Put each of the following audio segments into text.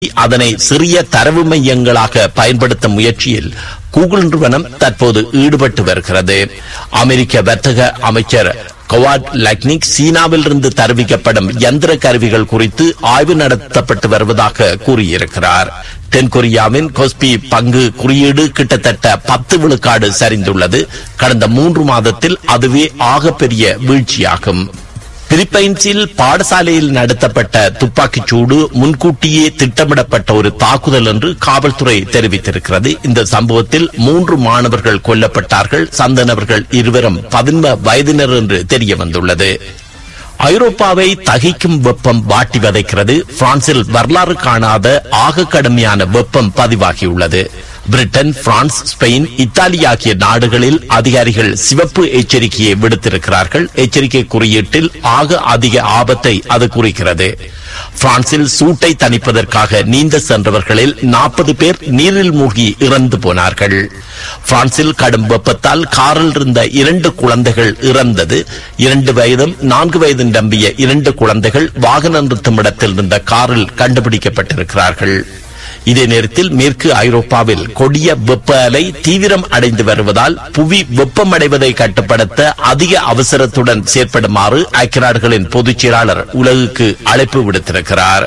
அதனை சிறிய தரவு மையங்களாக பயன்படுத்தும் முயற்சியில் கூகுள் நிறுவனம் தற்போது ஈடுபட்டு வருகிறது அமெரிக்க வர்த்தக அமைச்சர் கவாட் லக்னிக் சீனாவில் இருந்து தருவிக்கப்படும் யந்திர கருவிகள் குறித்து ஆய்வு நடத்தப்பட்டு வருவதாக கூறியிருக்கிறார் தென்கொரியாவின் கொஸ்பி பங்கு குறியீடு கிட்டத்தட்ட பத்து விழுக்காடு சரிந்துள்ளது கடந்த மூன்று மாதத்தில் அதுவே ஆகப்பெரிய வீழ்ச்சியாகும் பிலிப்பைன்ஸில் பாடசாலையில் நடத்தப்பட்ட துப்பாக்கிச் சூடு முன்கூட்டியே திட்டமிடப்பட்ட ஒரு தாக்குதல் என்று காவல்துறை தெரிவித்திருக்கிறது இந்த சம்பவத்தில் மூன்று மாணவர்கள் கொல்லப்பட்டார்கள் சந்தனவர்கள் இருவரும் பதின்ம வயதினர் என்று தெரிய வந்துள்ளது ஐரோப்பாவை தகிக்கும் வெப்பம் வாட்டி வதைக்கிறது பிரான்சில் வரலாறு காணாத ஆக கடுமையான வெப்பம் பதிவாகியுள்ளது பிரிட்டன் பிரான்ஸ் ஸ்பெயின் இத்தாலி ஆகிய நாடுகளில் அதிகாரிகள் சிவப்பு எச்சரிக்கையை விடுத்திருக்கிறார்கள் எச்சரிக்கை குறியீட்டில் ஆக அதிக ஆபத்தை அது குறிக்கிறது பிரான்சில் சூட்டை தணிப்பதற்காக நீந்த சென்றவர்களில் நாற்பது பேர் நீரில் மூழ்கி இறந்து போனார்கள் பிரான்சில் கடும் வெப்பத்தால் காரில் இருந்த இரண்டு குழந்தைகள் இறந்தது இரண்டு வயதும் நான்கு வயது நம்பிய இரண்டு குழந்தைகள் வாகனம் நிறுத்தும் இடத்தில் இருந்த காரில் கண்டுபிடிக்கப்பட்டிருக்கிறார்கள் இதே நேரத்தில் மேற்கு ஐரோப்பாவில் கொடிய வெப்ப அலை தீவிரம் அடைந்து வருவதால் புவி வெப்பமடைவதை கட்டுப்படுத்த அதிக அவசரத்துடன் செயற்படுமாறு ஐக்கிய நாடுகளின் பொதுச் செயலாளர் உலகுக்கு அழைப்பு விடுத்திருக்கிறார்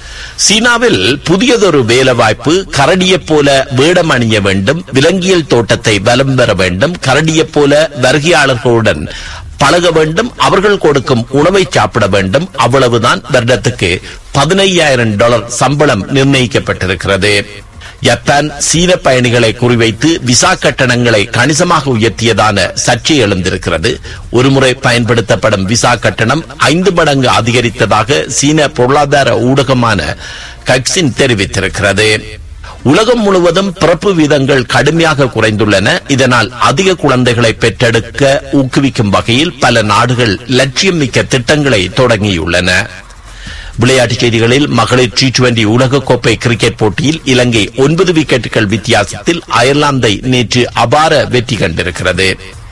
சீனாவில் புதியதொரு வேலைவாய்ப்பு கரடியைப் போல வேடம் அணிய வேண்டும் விலங்கியல் தோட்டத்தை வலம் பெற வேண்டும் கரடியைப் போல வருகையாளர்களுடன் பழக வேண்டும் அவர்கள் கொடுக்கும் உணவை சாப்பிட வேண்டும் அவ்வளவுதான் வருடத்துக்கு பதினையாயிரம் டாலர் சம்பளம் நிர்ணயிக்கப்பட்டிருக்கிறது ஜப்பான் சீன பயணிகளை குறிவைத்து விசா கட்டணங்களை கணிசமாக உயர்த்தியதான சர்ச்சை எழுந்திருக்கிறது ஒருமுறை பயன்படுத்தப்படும் விசா கட்டணம் ஐந்து மடங்கு அதிகரித்ததாக சீன பொருளாதார ஊடகமான கக்சின் தெரிவித்திருக்கிறது உலகம் முழுவதும் பிறப்பு வீதங்கள் கடுமையாக குறைந்துள்ளன இதனால் அதிக குழந்தைகளை பெற்றெடுக்க ஊக்குவிக்கும் வகையில் பல நாடுகள் லட்சியம் மிக்க திட்டங்களை தொடங்கியுள்ளன விளையாட்டுச் செய்திகளில் மகளிர் டி டுவெண்டி உலகக்கோப்பை கிரிக்கெட் போட்டியில் இலங்கை ஒன்பது விக்கெட்டுகள் வித்தியாசத்தில் அயர்லாந்தை நேற்று அபார வெற்றி கண்டிருக்கிறது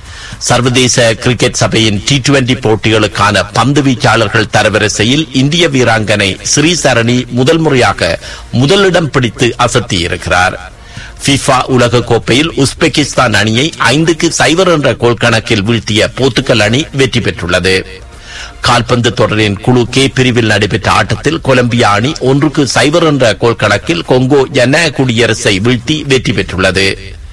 சர்வதேச கிரிக்கெட் சபையின் டி டுவெண்டி போட்டிகளுக்கான பந்து வீச்சாளர்கள் தரவரிசையில் இந்திய வீராங்கனை ஸ்ரீசரணி முதல் முறையாக முதலிடம் பிடித்து அசத்தியிருக்கிறார் பிஃபா உலக கோப்பையில் உஸ்பெகிஸ்தான் அணியை ஐந்துக்கு சைவர் என்ற கோல் கணக்கில் வீழ்த்திய போர்த்துகல் அணி வெற்றி பெற்றுள்ளது கால்பந்து தொடரின் குழு கே பிரிவில் நடைபெற்ற ஆட்டத்தில் கொலம்பியா அணி ஒன்றுக்கு சைவர் என்ற கோல் கணக்கில் கொங்கோ ஜன குடியரசை வீழ்த்தி வெற்றி பெற்றுள்ளது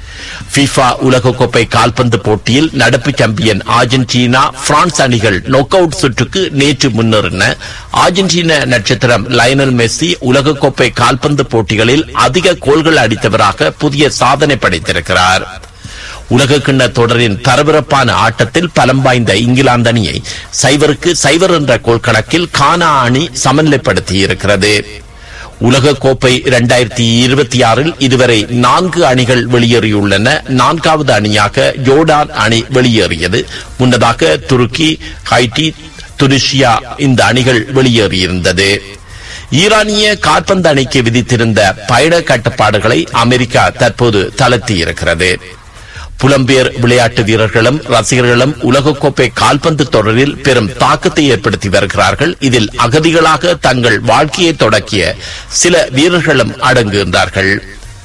பிஃபா உலகக்கோப்பை கால்பந்து போட்டியில் நடப்பு சாம்பியன் அர்ஜென்டினா பிரான்ஸ் அணிகள் நொக் அவுட் சுற்றுக்கு நேற்று முன்னேறின அர்ஜென்டினா நட்சத்திரம் லயனல் மெஸ்ஸி உலகக்கோப்பை கால்பந்து போட்டிகளில் அதிக கோல்கள் அடித்தவராக புதிய சாதனை படைத்திருக்கிறார் உலக கிண்ண தொடரின் பரபரப்பான ஆட்டத்தில் பலம் வாய்ந்த இங்கிலாந்து அணியை சைவருக்கு சைவர் என்ற கோல் கணக்கில் கானா அணி சமநிலைப்படுத்தியிருக்கிறது உலக கோப்பை இரண்டாயிரத்தி இருபத்தி ஆறில் இதுவரை நான்கு அணிகள் வெளியேறியுள்ளன நான்காவது அணியாக ஜோர்டான் அணி வெளியேறியது முன்னதாக துருக்கி ஹைட்டி துனிஷியா இந்த அணிகள் வெளியேறியிருந்தது ஈரானிய கால்பந்து அணிக்கு விதித்திருந்த பயண கட்டுப்பாடுகளை அமெரிக்கா தற்போது தளர்த்தியிருக்கிறது புலம்பெயர் விளையாட்டு வீரர்களும் ரசிகர்களும் உலகக்கோப்பை கால்பந்து தொடரில் பெரும் தாக்கத்தை ஏற்படுத்தி வருகிறார்கள் இதில் அகதிகளாக தங்கள் வாழ்க்கையை தொடக்கிய சில வீரர்களும் அடங்குகின்றார்கள்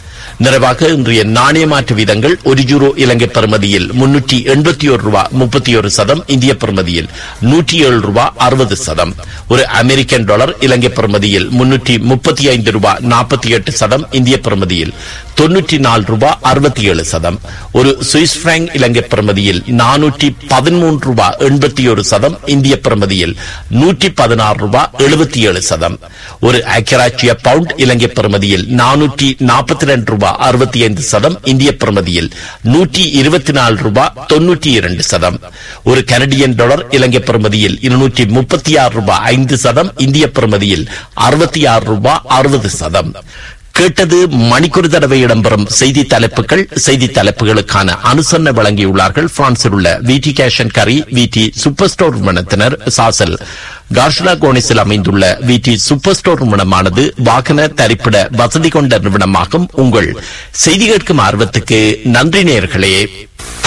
நிறைவாக இன்றைய நாணய மாற்று வீதங்கள் ஒரு யூரோ இலங்கை பெறுமதியில் முன்னூற்றி எண்பத்தி ஒரு ரூபா முப்பத்தி ஒரு சதம் இந்திய பெறுமதியில் நூற்றி ஏழு ரூபா அறுபது சதம் ஒரு அமெரிக்கன் டாலர் இலங்கை பெறுமதியில் முன்னூற்றி முப்பத்தி ஐந்து ரூபா நாற்பத்தி எட்டு சதம் இந்திய பெறுமதியில் தொன்னூற்றி நாலு ரூபா அறுபத்தி ஏழு சதம் ஒரு சுவிஸ் பிராங்க் இலங்கை பெறுமதியில் நானூற்றி பதிமூன்று ரூபா எண்பத்தி ஒரு சதம் இந்திய பெறுமதியில் நூற்றி பதினாறு ரூபா எழுபத்தி ஏழு சதம் ஒரு ஐக்கியராட்சிய பவுண்ட் இலங்கை பெறுமதியில் நானூற்றி நாற்பத்தி ரெண்டு ரூபா அறுபத்தி ஐந்து சதம் இந்திய பெறுமதியில் நூற்றி இருபத்தி நாலு ரூபா தொன்னூற்றி இரண்டு சதம் ஒரு கனடியன் டாலர் இலங்கை பெறுமதியில் இருநூற்றி முப்பத்தி ஆறு ரூபா ஐந்து சதம் இந்திய பெறுமதியில் அறுபத்தி ஆறு ரூபா அறுபது சதம் கேட்டது மணிக்கொரு தடவை இடம்பெறும் செய்தி தலைப்புகள் செய்தி தலைப்புகளுக்கான அனுசரணை வழங்கியுள்ளார்கள் பிரான்சில் உள்ள விடி கேஷன் கரி விடி சூப்பர் ஸ்டோர் நிறுவனத்தினர் சாசல் கார்ஷலா கோனிஸில் அமைந்துள்ள விடி சூப்பர் ஸ்டோர் நிறுவனமானது வாகன தரிப்பிட வசதி கொண்ட நிறுவனமாகும் உங்கள் செய்தி கேட்கும் ஆர்வத்துக்கு நன்றி நேர்களே